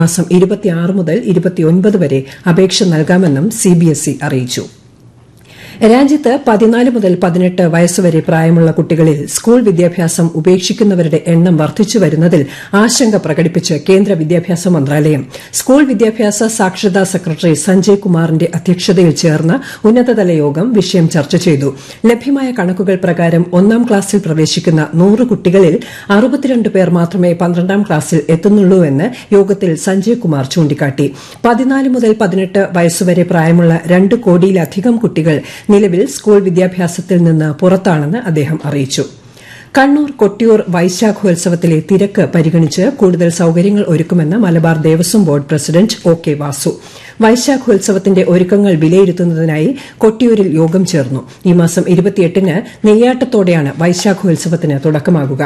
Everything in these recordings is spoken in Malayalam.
മാസം ഇരുപത്തിയാറ് മുതൽ ഇരുപത്തിയൊൻപത് വരെ അപേക്ഷ നൽകാമെന്നും സിബിഎസ്ഇ അറിയിച്ചു രാജ്യത്ത് പതിനാല് മുതൽ പതിനെട്ട് വയസ്സുവരെ പ്രായമുള്ള കുട്ടികളിൽ സ്കൂൾ വിദ്യാഭ്യാസം ഉപേക്ഷിക്കുന്നവരുടെ എണ്ണം വർദ്ധിച്ചു വരുന്നതിൽ ആശങ്ക പ്രകടിപ്പിച്ച് കേന്ദ്ര വിദ്യാഭ്യാസ മന്ത്രാലയം സ്കൂൾ വിദ്യാഭ്യാസ സാക്ഷരതാ സെക്രട്ടറി സഞ്ജയ് കുമാറിന്റെ അധ്യക്ഷതയിൽ ചേർന്ന ഉന്നതതല യോഗം വിഷയം ചർച്ച ചെയ്തു ലഭ്യമായ കണക്കുകൾ പ്രകാരം ഒന്നാം ക്ലാസ്സിൽ പ്രവേശിക്കുന്ന നൂറ് കുട്ടികളിൽ അറുപത്തിരണ്ട് പേർ മാത്രമേ പന്ത്രണ്ടാം ക്ലാസ്സിൽ എത്തുന്നുള്ളൂവെന്ന് യോഗത്തിൽ സഞ്ജയ് കുമാർ ചൂണ്ടിക്കാട്ടി പതിനാല് മുതൽ പതിനെട്ട് വയസ്സുവരെ പ്രായമുള്ള രണ്ട് കോടിയിലധികം കുട്ടികൾ നിലവിൽ സ്കൂൾ വിദ്യാഭ്യാസത്തിൽ നിന്ന് പുറത്താണെന്ന് അദ്ദേഹം അറിയിച്ചു കണ്ണൂർ കൊട്ടിയൂർ വൈശാഖോത്സവത്തിലെ തിരക്ക് പരിഗണിച്ച് കൂടുതൽ സൌകര്യങ്ങൾ ഒരുക്കുമെന്ന് Malabar Devaswom board president O K Vasu വൈശാഖോത്സവത്തിന്റെ ഒരുക്കങ്ങൾ വിലയിരുത്തുന്നതിനായി കൊട്ടിയൂരിൽ യോഗം ചേർന്നു ഈ മാസം ഇരുപത്തിയെട്ടിന് നെയ്യാട്ടത്തോടെയാണ് വൈശാഖോത്സവത്തിന് തുടക്കമാകുക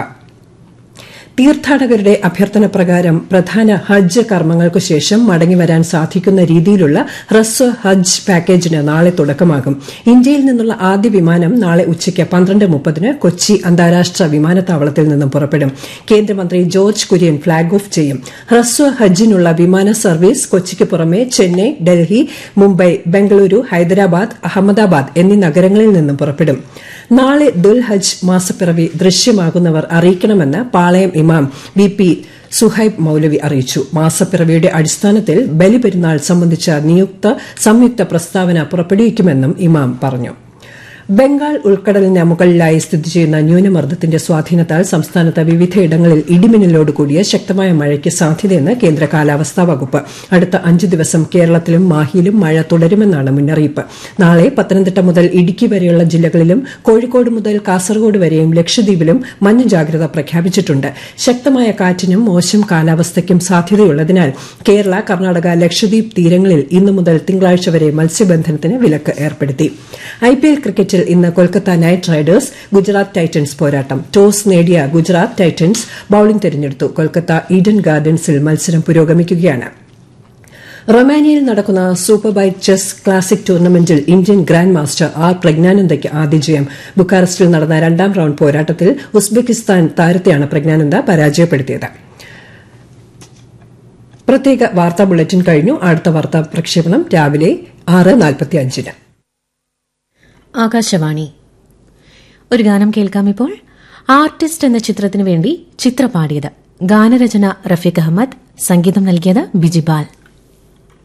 തീർത്ഥാടകരുടെ അഭ്യർത്ഥന പ്രകാരം പ്രധാന ഹജ്ജ് കർമ്മങ്ങൾക്കു ശേഷം മടങ്ങിവരാൻ സാധിക്കുന്ന രീതിയിലുള്ള ഹ്രസ്വ ഹജ്ജ് പാക്കേജിന് നാളെ തുടക്കമാകും ഇന്ത്യയിൽ നിന്നുള്ള ആദ്യ വിമാനം നാളെ ഉച്ചയ്ക്ക് പന്ത്രണ്ട് മുപ്പതിന് കൊച്ചി അന്താരാഷ്ട്ര വിമാനത്താവളത്തിൽ നിന്നും പുറപ്പെടും കേന്ദ്രമന്ത്രി ജോർജ് കുര്യൻ ഫ്ളാഗ് ഓഫ് ചെയ്യും ഹ്രസ്വ ഹജ്ജിനുള്ള വിമാന സർവീസ് കൊച്ചിക്ക് പുറമെ ചെന്നൈ ഡൽഹി മുംബൈ ബംഗളൂരു ഹൈദരാബാദ് അഹമ്മദാബാദ് എന്നീ നഗരങ്ങളിൽ നിന്നും പുറപ്പെടും നാളെ ദുൽ ഹജ്ജ് മാസപ്പിറവി ദൃശ്യമാകുന്നവർ അറിയിക്കണമെന്ന് പാളയം ഇമാം വി പി സുഹൈബ് മൌലവി അറിയിച്ചു മാസപ്പിറവിയുടെ അടിസ്ഥാനത്തിൽ ബലിപെരുന്നാൾ സംബന്ധിച്ച നിയുക്ത സംയുക്ത പ്രസ്താവന പുറപ്പെടുവിക്കുമെന്നും ഇമാം പറഞ്ഞു ബംഗാൾ ഉൾക്കടലിന് മുകളിലായി സ്ഥിതി ചെയ്യുന്ന ന്യൂനമർദ്ദത്തിന്റെ സ്വാധീനത്താൽ സംസ്ഥാനത്ത് വിവിധയിടങ്ങളിൽ ഇടിമിന്നലോട് കൂടിയ ശക്തമായ മഴയ്ക്ക് സാധ്യതയെന്ന് കേന്ദ്ര കാലാവസ്ഥാ വകുപ്പ് അടുത്ത അഞ്ച് ദിവസം കേരളത്തിലും മാഹിയിലും മഴ തുടരുമെന്നാണ് മുന്നറിയിപ്പ് നാളെ പത്തനംതിട്ട മുതൽ ഇടുക്കി വരെയുള്ള ജില്ലകളിലും കോഴിക്കോട് മുതൽ കാസർഗോഡ് വരെയും ലക്ഷദ്വീപിലും മഞ്ഞ ജാഗ്രത പ്രഖ്യാപിച്ചിട്ടുണ്ട് ശക്തമായ കാറ്റിനും മോശം കാലാവസ്ഥയ്ക്കും സാധ്യതയുള്ളതിനാൽ കേരള കർണാടക ലക്ഷദ്വീപ് തീരങ്ങളിൽ ഇന്നു മുതൽ തിങ്കളാഴ്ച വരെ മത്സ്യബന്ധനത്തിന് വിലക്ക് ഏർപ്പെടുത്തി ഐപിഎൽ ക്രിക്കറ്റിൽ ഇന്ന് Kolkata Knight Riders Gujarat Titans പോരാട്ടം ടോസ് നേടിയ ഗുജറാത്ത് ടൈറ്റൻസ് ബൌളിംഗ് തെരഞ്ഞെടുത്തു കൊൽക്കത്ത ഈഡൻ ഗാർഡൻസിൽ മത്സരം പുരോഗമിക്കുകയാണ് റൊമാനിയയിൽ നടക്കുന്ന സൂപ്പർ ബൈറ്റ് ചെസ് ക്ലാസിക് ടൂർണമെന്റിൽ ഇന്ത്യൻ ഗ്രാൻഡ് മാസ്റ്റർ ആർ പ്രജ്ഞാനന്ദയ്ക്ക് ആദ്യ ജയം ബുക്കാറസ്റ്റിൽ നടന്ന രണ്ടാം റൌണ്ട് പോരാട്ടത്തിൽ ഉസ്ബെക്കിസ്ഥാൻ താരത്തെയാണ് പ്രജ്ഞാനന്ദ പരാജയപ്പെടുത്തിയത് പ്രത്യേക വാർത്താ ബുള്ളറ്റിൻ കഴിഞ്ഞു അടുത്ത വാർത്താ പ്രക്ഷേപണം രാവിലെ ആറ് നാൽപ്പത്തിയഞ്ചിന് ആകാശവാണി ഒരു ഗാനം കേൾക്കാം ഇപ്പോൾ ആർട്ടിസ്റ്റ് എന്ന ചിത്രത്തിനു വേണ്ടി ചിത്ര പാടിയത് ഗാനരചന റഫീഖ് അഹമ്മദ് സംഗീതം നൽകിയത് ബിജിബാൽ